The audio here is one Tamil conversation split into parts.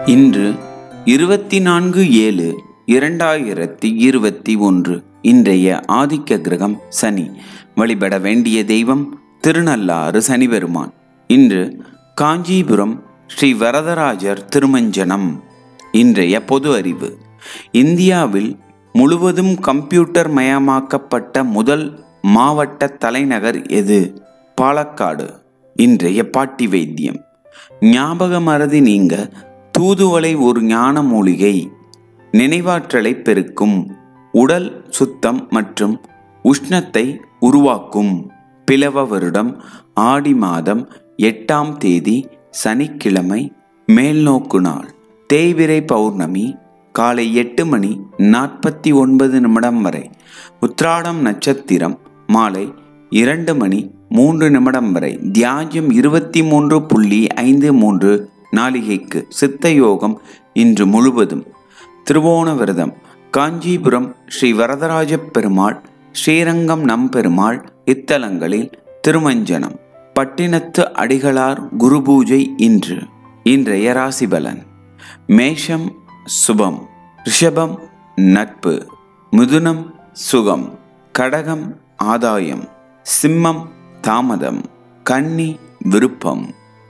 இன்று இருபத்தி நான்கு ஏழு இரண்டாயிரத்தி இருபத்தி ஒன்று இன்றைய ஆதிக்க கிரகம் சனி வழிபட வேண்டிய தெய்வம் திருநள்ளாறு சனி பெருமான் இன்று காஞ்சிபுரம் ஸ்ரீ வரதராஜர் திருமஞ்சனம் இன்றைய பொது அறிவு இந்தியாவில் முழுவதும் கம்ப்யூட்டர் மயமாக்கப்பட்ட முதல் மாவட்ட தலைநகர் எது பாலக்காடு இன்றைய பாட்டி வைத்தியம் ஞாபக மறதி நீங்க தூதுவளை ஒரு ஞான மூலிகை நினைவாற்றலை பெருக்கும் உடல் சுத்தம் மற்றும் உஷ்ணத்தை உருவாக்கும் பிளவ வருடம் ஆடி மாதம் எட்டாம் தேதி சனிக்கிழமை மேல்நோக்கு நாள் தேய்பிரை பௌர்ணமி காலை எட்டு மணி நாற்பத்தி ஒன்பது நிமிடம் வரை உத்ராடம் நட்சத்திரம் மாலை இரண்டு மணி மூன்று நிமிடம் வரை தியாஜ்யம் இருபத்தி மூன்று புள்ளி ஐந்து மூன்று நாளிகைக்கு சித்த யோகம் இன்று முழுவதும் திருவோண விரதம் காஞ்சிபுரம் ஸ்ரீ வரதராஜ பெருமாள் ஸ்ரீரங்கம் நம்பெருமாள் இத்தலங்களில் திருமஞ்சனம் பட்டினத்து அடிகளார் குரு பூஜை இன்று இன்றைய ராசிபலன் மேஷம் சுபம் ரிஷபம் நட்பு மிதுனம் சுகம் கடகம் ஆதாயம் சிம்மம் தாமதம் கன்னி விருப்பம்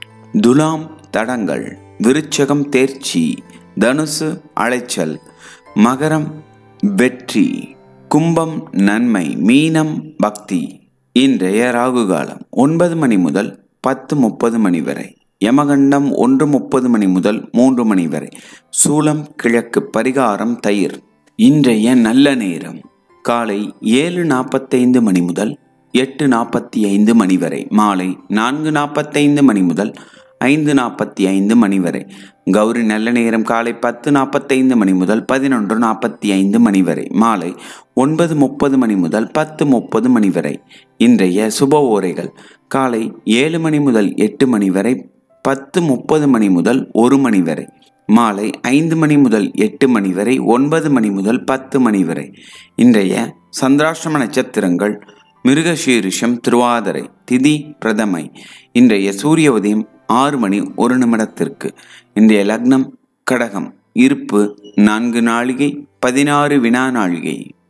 துலாம் தடங்கள் விருச்சகம் தேர்ச்சி தனுசு அலைச்சல் மகரம் வெற்றி கும்பம் நன்மை மீனம் பக்தி இன்றைய ராகு காலம் ஒன்பது மணி முதல் பத்து முப்பது மணி வரை யமகண்டம் ஒன்று முப்பது மணி முதல் மூன்று மணி வரை சூலம் கிழக்கு பரிகாரம் தயிர் இன்றைய நல்ல நேரம் காலை ஏழு நாற்பத்தைந்து மணி முதல் எட்டு நாற்பத்தி ஐந்து மணி வரை மாலை நான்கு நாற்பத்தைந்து மணி முதல் ஐந்து நாற்பத்தி ஐந்து மணி வரை கௌரி நல்ல நேரம் காலை பத்து நாற்பத்தைந்து மணி முதல் பதினொன்று நாற்பத்தி ஐந்து மணி வரை மாலை ஒன்பது முப்பது மணி முதல் பத்து முப்பது மணி வரை இன்றைய சுப ஓரைகள் காலை ஏழு மணி முதல் எட்டு மணி வரை பத்து முப்பது மணி முதல் ஒரு மணி வரை மாலை ஐந்து மணி முதல் எட்டு மணி வரை ஒன்பது மணி முதல் பத்து மணி வரை இன்றைய சந்திராஷ்டம நட்சத்திரங்கள் மிருகசீரிஷம் திருவாதிரை திதி பிரதமை இன்றைய சூரிய உதயம் ஆறு மணி ஒரு நிமிடத்திற்கு இன்றைய லக்னம் கடகம் இருப்பு நான்கு நாழிகை பதினாறு வினா நாழிகை